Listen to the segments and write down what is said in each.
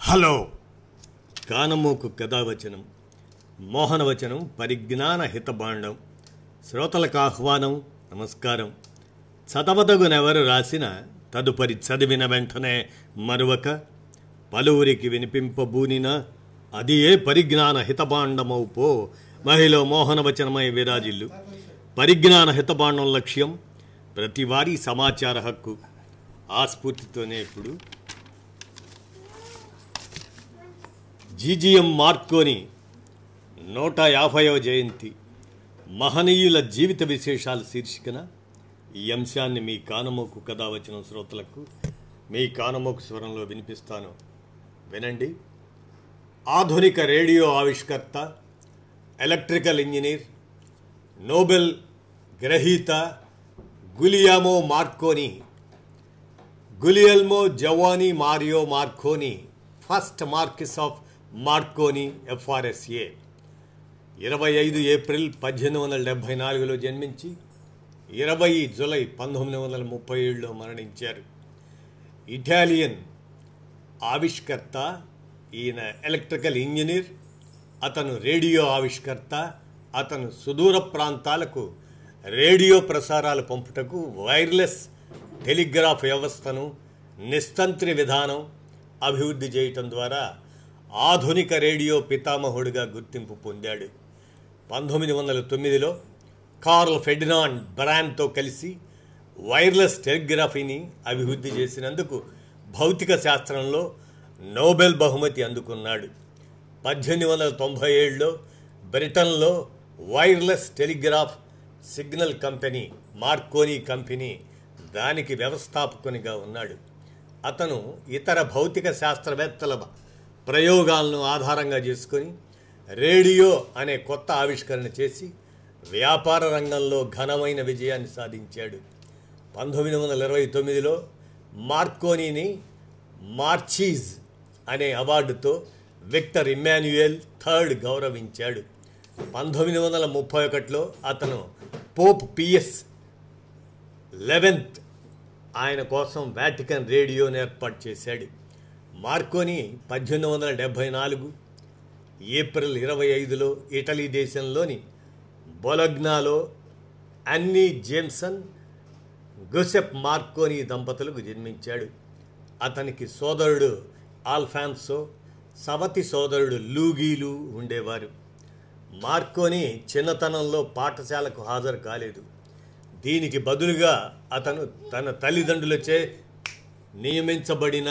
hello కానమోకు కథావచనం మోహనవచనం పరిజ్ఞాన హితబాండం శ్రోతలకు ఆహ్వానం నమస్కారం చదవదగునెవరు రాసిన తదుపరి చదివిన వెంటనే మరొక పలువురికి వినిపింపబూనిన అది ఏ పరిజ్ఞాన హితబాండమవు పో మహిళ మోహనవచనమై విరాజిల్లు పరిజ్ఞాన హితబాండం లక్ష్యం ప్రతివారీ సమాచార హక్కు ఆ స్ఫూర్తితోనే ఇప్పుడు జీజీఎం మార్కోని నూట యాభైవ జయంతి మహనీయుల జీవిత విశేషాలు శీర్షికన ఈ అంశాన్ని మీ కానమోకు కథ వచ్చిన శ్రోతలకు మీ కానమోకు స్వరంలో వినిపిస్తాను వినండి ఆధునిక రేడియో ఆవిష్కర్త ఎలక్ట్రికల్ ఇంజనీర్ నోబెల్ గ్రహీత Guglielmo Marconi Guglielmo Giovanni Mario Marconi first Marquis of Marconi FRSA ఇరవై ఐదు ఏప్రిల్ పద్దెనిమిది వందల డెబ్భై నాలుగులో జన్మించి ఇరవై జులై పంతొమ్మిది వందల ముప్పై ఏడులో మరణించారు ఇటాలియన్ ఆవిష్కర్త ఈయన ఎలక్ట్రికల్ ఇంజనీర్ అతను రేడియో ఆవిష్కర్త అతను సుదూర ప్రాంతాలకు రేడియో ప్రసారాలు పంపుటకు వైర్లెస్ టెలిగ్రాఫ్ వ్యవస్థను నిస్తంత్రి విధానం అభివృద్ధి చేయటం ద్వారా ఆధునిక రేడియో పితామహుడిగా గుర్తింపు పొందాడు పంతొమ్మిది వందల తొమ్మిదిలో కార్ల్ ఫెడినాండ్ బ్రాన్తో కలిసి వైర్లెస్ టెలిగ్రఫీని అభివృద్ధి చేసినందుకు భౌతిక శాస్త్రంలో నోబెల్ బహుమతి అందుకున్నాడు పద్దెనిమిది వందల తొంభై ఏడులో బ్రిటన్లో wireless telegraph signal company Marconi company దానికి వ్యవస్థాపకునిగా ఉన్నాడు అతను ఇతర భౌతిక శాస్త్రవేత్తల ప్రయోగాలను ఆధారంగా చేసుకొని రేడియో అనే కొత్త ఆవిష్కరణ చేసి వ్యాపార రంగంలో ఘనమైన విజయాన్ని సాధించాడు పంతొమ్మిది వందల ఇరవై తొమ్మిదిలో మార్కోనీని మార్చీజ్ అనే అవార్డుతో విక్టర్ ఇమ్మాన్యుయల్ థర్డ్ గౌరవించాడు పంతొమ్మిది వందల ముప్పై ఒకటిలో అతను పోప్ పిఎస్ లెవెన్త్ ఆయన కోసం వాటికన్ రేడియోని ఏర్పాటు చేశాడు మార్కోని పద్దెనిమిది వందల డెబ్భై నాలుగు ఏప్రిల్ ఇరవై ఐదులో ఇటలీ దేశంలోని బొలగ్నాలో అన్నీ జేమ్సన్ గొసెప్ మార్కోని దంపతులకు జన్మించాడు అతనికి సోదరుడు ఆల్ఫాన్సో సవతి సోదరుడు లూగీలు ఉండేవారు మార్కోని చిన్నతనంలో పాఠశాలకు హాజరు కాలేదు దీనికి బదులుగా అతను తన తల్లిదండ్రులచే నియమించబడిన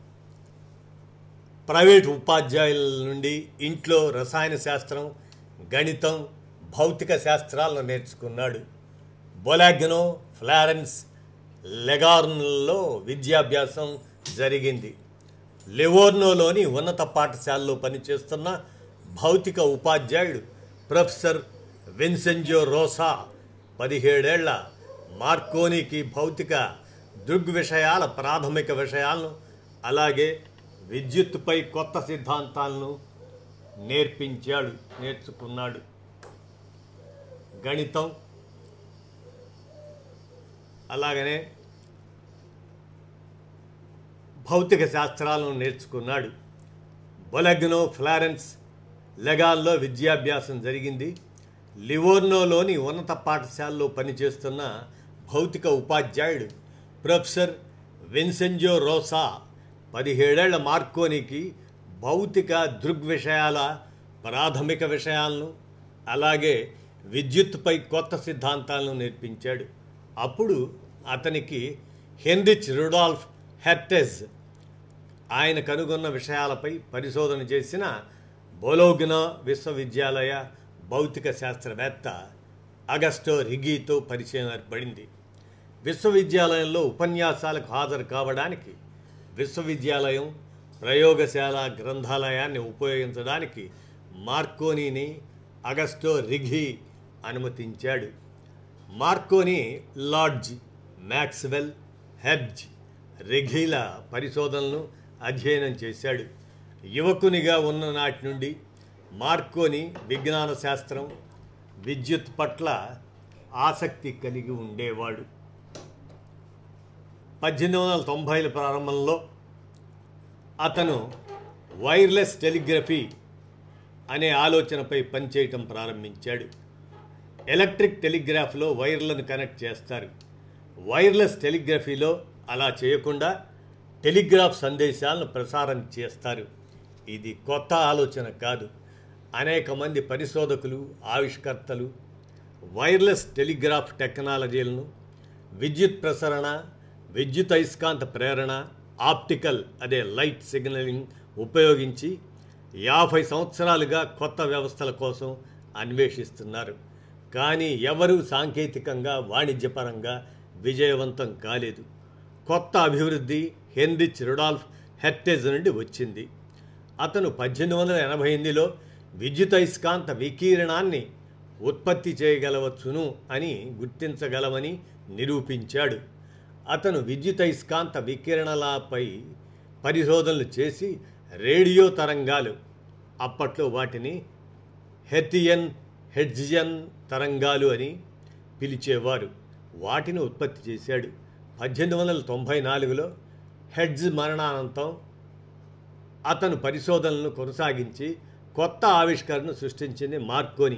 ప్రైవేట్ ఉపాధ్యాయుల నుండి ఇంట్లో రసాయన శాస్త్రం గణితం భౌతిక శాస్త్రాలను నేర్చుకున్నాడు బొలాగ్నో ఫ్లారెన్స్ లెగార్న్లో విద్యాభ్యాసం జరిగింది లివోర్నోలోని ఉన్నత పాఠశాలలో పనిచేస్తున్న భౌతిక ఉపాధ్యాయుడు ప్రొఫెసర్ విన్సెంజో రోసా పదిహేడేళ్ల మార్కోనికి భౌతిక దృగ్విషయాల ప్రాథమిక విషయాలను అలాగే విద్యుత్తుపై కొత్త సిద్ధాంతాలను నేర్పించాడు నేర్చుకున్నాడు గణితం అలాగనే భౌతిక శాస్త్రాలను నేర్చుకున్నాడు బొలగ్నో ఫ్లారెన్స్ లెగాల్లో విద్యాభ్యాసం జరిగింది లివోర్నోలోని ఉన్నత పాఠశాలలో పనిచేస్తున్న భౌతిక ఉపాధ్యాయుడు ప్రొఫెసర్ విన్సెంజో రోసా పదిహేడేళ్ల మార్కోనికి భౌతిక దృగ్విషయాల ప్రాథమిక విషయాలను అలాగే విద్యుత్తుపై కొత్త సిద్ధాంతాలను నేర్పించాడు అప్పుడు అతనికి హెన్రిచ్ రుడాల్ఫ్ హెర్టెజ్ ఆయన కనుగొన్న విషయాలపై పరిశోధన చేసిన బొలోగ్నా విశ్వవిద్యాలయ భౌతిక శాస్త్రవేత్త అగస్టో రిగీతో పరిచయం ఏర్పడింది విశ్వవిద్యాలయంలో ఉపన్యాసాలకు హాజరు కావడానికి విశ్వవిద్యాలయం ప్రయోగశాల గ్రంథాలయాన్ని ఉపయోగించడానికి మార్కోనీని అగస్టో రిఘీ అనుమతించాడు మార్కోని లార్డ్జ్ మ్యాక్స్వెల్ హెబ్జ్ రిఘీల పరిశోధనలను అధ్యయనం చేశాడు యువకునిగా ఉన్న నాటి నుండి మార్కోని విజ్ఞాన శాస్త్రం విద్యుత్ పట్ల ఆసక్తి కలిగి ఉండేవాడు పద్దెనిమిది వందల తొంభైల ప్రారంభంలో అతను వైర్లెస్ టెలిగ్రఫీ అనే ఆలోచనపై పనిచేయటం ప్రారంభించాడు ఎలక్ట్రిక్ టెలిగ్రాఫ్లో వైర్లను కనెక్ట్ చేస్తారు వైర్లెస్ టెలిగ్రఫీలో అలా చేయకుండా టెలిగ్రాఫ్ సందేశాలను ప్రసారం చేస్తారు ఇది కొత్త ఆలోచన కాదు అనేక మంది పరిశోధకులు ఆవిష్కర్తలు వైర్లెస్ టెలిగ్రాఫ్ టెక్నాలజీలను విద్యుత్ ప్రసరణ విద్యుత్ అయస్కాంత ప్రేరణ ఆప్టికల్ అదే లైట్ సిగ్నలింగ్ ఉపయోగించి యాభై సంవత్సరాలుగా కొత్త వ్యవస్థల కోసం అన్వేషిస్తున్నారు కానీ ఎవరూ సాంకేతికంగా వాణిజ్యపరంగా విజయవంతం కాలేదు కొత్త అభివృద్ధి హెన్రిచ్ రుడాల్ఫ్ హెర్టేజ్ నుండి వచ్చింది అతను పద్దెనిమిది వందల ఎనభై ఎనిమిదిలో విద్యుత్ అయస్కాంత వికీరణాన్ని ఉత్పత్తి చేయగలవచ్చును అని గుర్తించగలమని నిరూపించాడు అతను విద్యుత్ అయస్కాంత వికిరణలపై పరిశోధనలు చేసి రేడియో తరంగాలు అప్పట్లో వాటిని హెథియన్ హెడ్జియన్ తరంగాలు అని పిలిచేవారు వాటిని ఉత్పత్తి చేశాడు పద్దెనిమిది వందల తొంభై నాలుగులో హెడ్జ్ మరణానంతం అతను పరిశోధనలను కొనసాగించి కొత్త ఆవిష్కరణను సృష్టించింది మార్కోని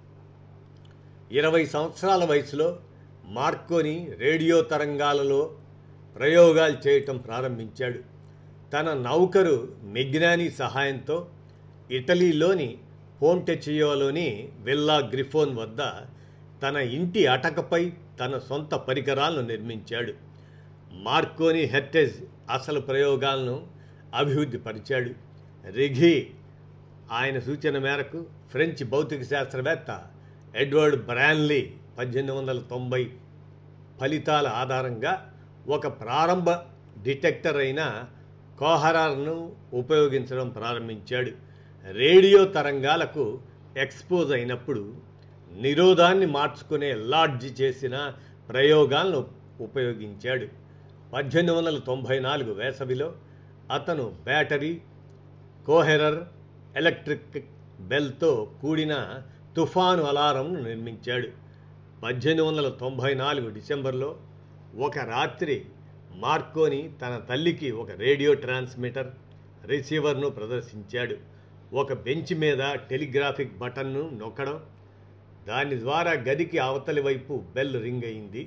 ఇరవై సంవత్సరాల వయసులో మార్కోని రేడియో తరంగాలలో ప్రయోగాలు చేయటం ప్రారంభించాడు తన నౌకరు మెగ్నానీ సహాయంతో ఇటలీలోని పోంటెచియోలోని విల్లా గ్రిఫోన్ వద్ద తన ఇంటి అటకపై తన సొంత పరికరాలను నిర్మించాడు మార్కోని హెర్టెజ్ అసలు ప్రయోగాలను అభివృద్ధి పరిచాడు రిఘీ ఆయన సూచన మేరకు ఫ్రెంచ్ భౌతిక శాస్త్రవేత్త ఎడ్వర్డ్ బ్రాన్లీ పద్దెనిమిది వందల తొంభై ఫలితాల ఆధారంగా ఒక ప్రారంభ డిటెక్టర్ అయిన కోహరార్ను ఉపయోగించడం ప్రారంభించాడు రేడియో తరంగాలకు ఎక్స్పోజ్ అయినప్పుడు నిరోధాన్ని మార్చుకునే లాడ్జి చేసిన ప్రయోగాలను ఉపయోగించాడు పద్దెనిమిది వందల తొంభై నాలుగు వేసవిలో అతను బ్యాటరీ కోహెరర్ ఎలక్ట్రిక్ బెల్తో కూడిన తుఫాను అలారంను నిర్మించాడు పద్దెనిమిది వందల తొంభై నాలుగు డిసెంబర్లో ఒక రాత్రి మార్కోని తన తల్లికి ఒక రేడియో ట్రాన్స్మిటర్ రిసీవర్ను ప్రదర్శించాడు ఒక బెంచ్ మీద టెలిగ్రాఫిక్ బటన్ను నొక్కడం దాని ద్వారా గదికి అవతలి వైపు బెల్ రింగ్ అయింది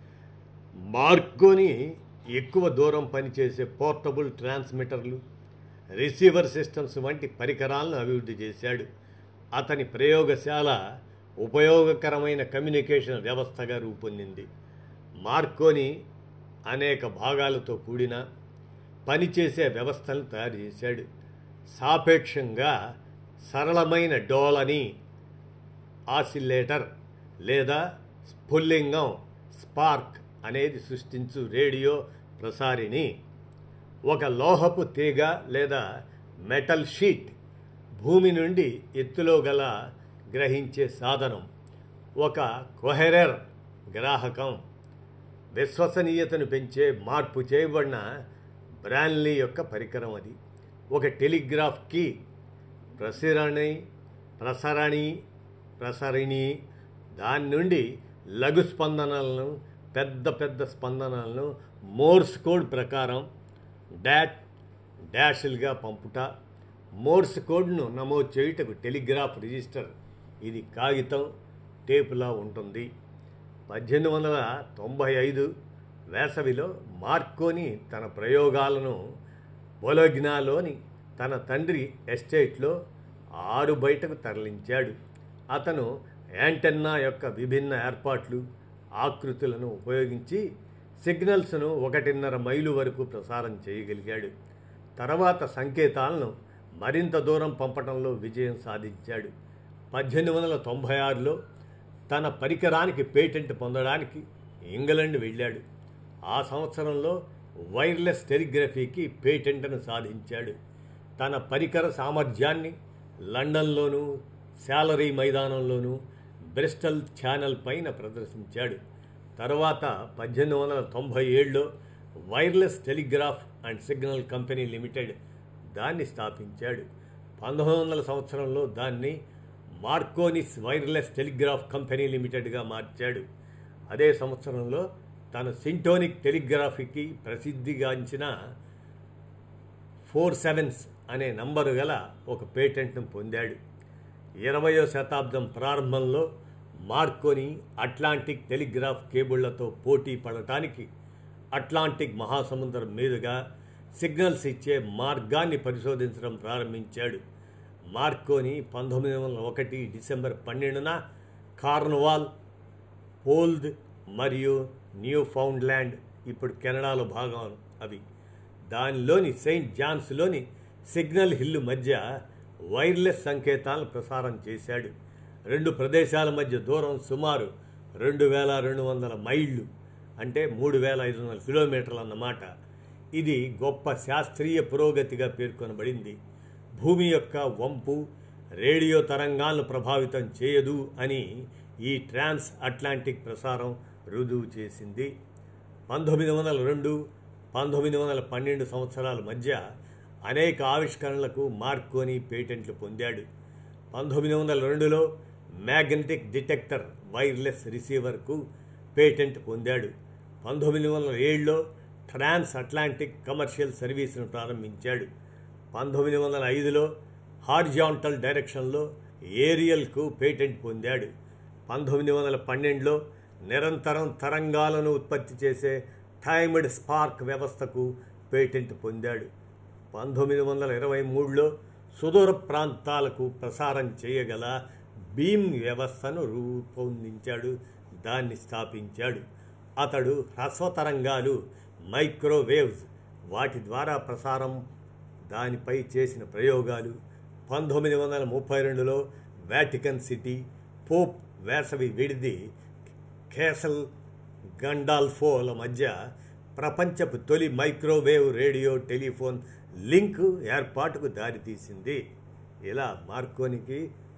మార్కోని ఎక్కువ దూరం పనిచేసే పోర్టబుల్ ట్రాన్స్మిటర్లు రిసీవర్ సిస్టమ్స్ వంటి పరికరాలను అభివృద్ధి చేశాడు అతని ప్రయోగశాల ఉపయోగకరమైన కమ్యూనికేషన్ వ్యవస్థగా రూపొందింది మార్కోని అనేక భాగాలతో కూడిన పనిచేసే వ్యవస్థలను తయారు చేశాడు సాపేక్షంగా సరళమైన డోలని ఆసిలేటర్ లేదా స్ఫుల్లింగం స్పార్క్ అనేది సృష్టించు రేడియో ప్రసారిని ఒక లోహపు తీగ లేదా మెటల్ షీట్ భూమి నుండి ఎత్తులో గల గ్రహించే సాధనం ఒక కొహెరర్ గ్రాహకం విశ్వసనీయతను పెంచే మార్పు చేయబడిన బ్రాన్లీ యొక్క పరికరం అది ఒక టెలిగ్రాఫ్ కీ ప్రసరణి ప్రసరణి ప్రసరిణి దాని నుండి లఘు స్పందనలను పెద్ద పెద్ద స్పందనలను మోర్స్ కోడ్ ప్రకారం డాట్ డాషులుగా పంపుట మోర్స్ కోడ్ను నమోదు చేయుటకు టెలిగ్రాఫ్ రిజిస్టర్ ఇది కాగితం టేపులా ఉంటుంది పద్దెనిమిది వందల తొంభై ఐదు వేసవిలో మార్కోని తన ప్రయోగాలను బొలోగ్నాలోని తన తండ్రి ఎస్టేట్లో ఆరు బయటకు తరలించాడు అతను యాంటెన్నా యొక్క విభిన్న ఏర్పాట్లు ఆకృతులను ఉపయోగించి సిగ్నల్స్ను ఒకటిన్నర మైలు వరకు ప్రసారం చేయగలిగాడు తర్వాత సంకేతాలను మరింత దూరం పంపడంలో విజయం సాధించాడు పద్దెనిమిది వందల తొంభై ఆరులో తన పరికరానికి పేటెంట్ పొందడానికి ఇంగ్లండ్ వెళ్ళాడు ఆ సంవత్సరంలో వైర్లెస్ టెలిగ్రఫీకి పేటెంట్ను సాధించాడు తన పరికర సామర్థ్యాన్ని లండన్లోనూ శాలరీ మైదానంలోనూ బ్రిస్టల్ ఛానల్ పైన ప్రదర్శించాడు తర్వాత పద్దెనిమిది వందల తొంభై ఏడులో wireless telegraph and signal company limited దాన్ని స్థాపించాడు పంతొమ్మిది వందల సంవత్సరంలో దాన్ని మార్కోనిస్ వైర్లెస్ టెలిగ్రాఫ్ కంపెనీ లిమిటెడ్గా మార్చాడు అదే సంవత్సరంలో తన సింటోనిక్ టెలిగ్రాఫీకి ప్రసిద్ధిగాంచిన ఫోర్ సెవెన్స్ అనే నంబరు గల ఒక పేటెంట్ను పొందాడు ఇరవయో శతాబ్దం ప్రారంభంలో మార్కోని అట్లాంటిక్ టెలిగ్రాఫ్ కేబుళ్లతో పోటీ పడటానికి అట్లాంటిక్ మహాసముద్రం మీదుగా సిగ్నల్స్ ఇచ్చే మార్గాన్ని పరిశోధించడం ప్రారంభించాడు మార్కోని పంతొమ్మిది వందల ఒకటి డిసెంబర్ పన్నెండున కార్నవాల్ పోల్డ్ మరియు న్యూ ఫౌండ్లాండ్ ఇప్పుడు కెనడాలో భాగం అవి దానిలోని సెయింట్ జాన్స్లోని సిగ్నల్ హిల్ మధ్య వైర్లెస్ సంకేతాలను ప్రసారం చేశాడు రెండు ప్రదేశాల మధ్య దూరం సుమారు రెండు వేల రెండు వందల మైళ్ళు అంటే మూడు వేల ఐదు వందల కిలోమీటర్లు అన్నమాట ఇది గొప్ప శాస్త్రీయ పురోగతిగా పేర్కొనబడింది భూమి యొక్క వంపు రేడియో తరంగాలను ప్రభావితం చేయదు అని ఈ ట్రాన్స్ అట్లాంటిక్ ప్రసారం రుజువు చేసింది పంతొమ్మిది వందల రెండు పంతొమ్మిది వందల పన్నెండు సంవత్సరాల మధ్య అనేక ఆవిష్కరణలకు మార్కోని పేటెంట్లు పొందాడు పంతొమ్మిది వందల రెండులో మ్యాగ్నెటిక్ డిటెక్టర్ వైర్లెస్ రిసీవర్కు పేటెంట్ పొందాడు పంతొమ్మిది వందల ఏడులో ట్రాన్స్ అట్లాంటిక్ కమర్షియల్ సర్వీస్ను ప్రారంభించాడు పంతొమ్మిది వందల ఐదులో హార్జాంటల్ డైరెక్షన్లో ఏరియల్కు పేటెంట్ పొందాడు పంతొమ్మిది వందల పన్నెండులో నిరంతరం తరంగాలను ఉత్పత్తి చేసే టైమ్డ్ స్పార్క్ వ్యవస్థకు పేటెంట్ పొందాడు పంతొమ్మిది వందల ఇరవై మూడులో సుదూర ప్రాంతాలకు ప్రసారం చేయగల బీమ్ వ్యవస్థను రూపొందించాడు దాన్ని స్థాపించాడు అతడు హ్రస్వ తరంగాలు మైక్రోవేవ్స్ వాటి ద్వారా ప్రసారం దానిపై చేసిన ప్రయోగాలు పంతొమ్మిది వందల ముప్పై రెండులో వాటికన్ సిటీ పోప్ వేసవి విడిది కేసల్ గండాల్ఫోల మధ్య ప్రపంచపు తొలి మైక్రోవేవ్ రేడియో టెలిఫోన్ లింక్ ఏర్పాటుకు దారితీసింది ఇలా మార్కోనికి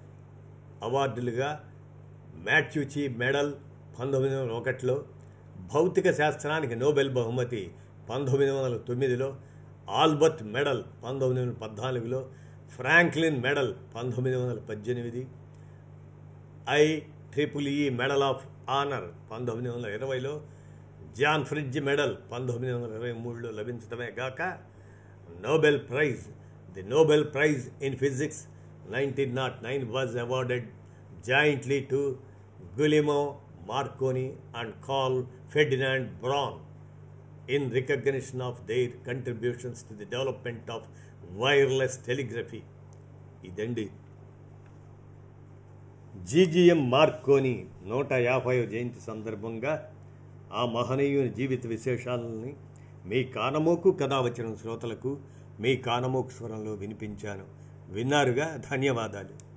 అవార్డులుగా మ్యాట్యూచి మెడల్ పంతొమ్మిది వందల ఒకటిలో భౌతిక శాస్త్రానికి నోబెల్ బహుమతి పంతొమ్మిది వందల తొమ్మిదిలో ఆల్బర్ట్ మెడల్ పంతొమ్మిది వందల పద్నాలుగులో ఫ్రాంక్లిన్ మెడల్ పంతొమ్మిది వందల పద్దెనిమిది I triple E medal of honour పంతొమ్మిది వందల ఇరవైలో జాన్ ఫ్రిడ్జ్ మెడల్ పంతొమ్మిది వందల ఇరవై మూడులో లభించడమే గాక Nobel prize the Nobel prize in physics nineteen naught nine was awarded jointly to Guglielmo Marconi and Karl Ferdinand Braun in recognition of their contributions to the development of wireless telegraphy ఇదండి GGM Marconi నూట యాభై జయంతి సందర్భంగా ఆ మహనీయుని జీవిత విశేషాలని మీ కానమోకు కథ వచ్చిన శ్రోతలకు మీ కానమోకు స్వరంలో వినిపించాను విన్నారుగా ధన్యవాదాలు